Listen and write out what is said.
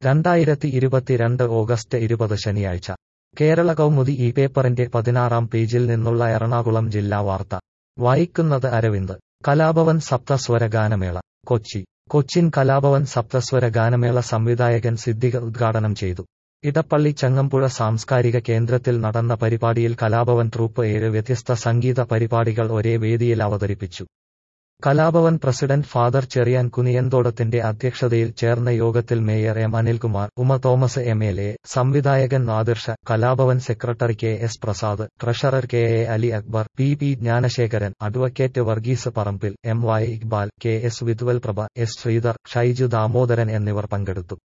രണ്ടായിരത്തി ഇരുപത്തിരണ്ട് ഓഗസ്റ്റ് ഇരുപത് ശനിയാഴ്ച കേരള കൗമുദി ഈ പേപ്പറിന്റെ പതിനാറാം പേജിൽ നിന്നുള്ള എറണാകുളം ജില്ലാ വാർത്ത വായിക്കുന്നത് അരവിന്ദ് കലാഭവൻ സപ്തസ്വര ഗാനമേള കൊച്ചി കൊച്ചിൻ കലാഭവൻ സപ്തസ്വര ഗാനമേള സംവിധായകൻ സിദ്ദിഖ് ഉദ്ഘാടനം ചെയ്തു ഇടപ്പള്ളി ചങ്ങമ്പുഴ സാംസ്കാരിക കേന്ദ്രത്തിൽ നടന്ന പരിപാടിയിൽ കലാഭവൻ ട്രൂപ്പ് ഏഴ് വ്യത്യസ്ത സംഗീത പരിപാടികൾ ഒരേ വേദിയിൽ അവതരിപ്പിച്ചു കലാഭവൻ പ്രസിഡന്റ് ഫാദർ ചെറിയാൻ കുനിയന്തോടത്തിന്റെ അധ്യക്ഷതയിൽ ചേർന്ന യോഗത്തിൽ mayor M Anilkumar Uma Thomas M L A സംവിധായകൻ Nadirshah Kalabhavan secretary K S Prasad treasurer K A Ali Akbar P P Jnanasekharan advocate Varghese Parambil M Y Iqbal K S Vidwal Prabha S Sreedhar Shaiju Damodaran എന്നിവർ പങ്കെടുത്തു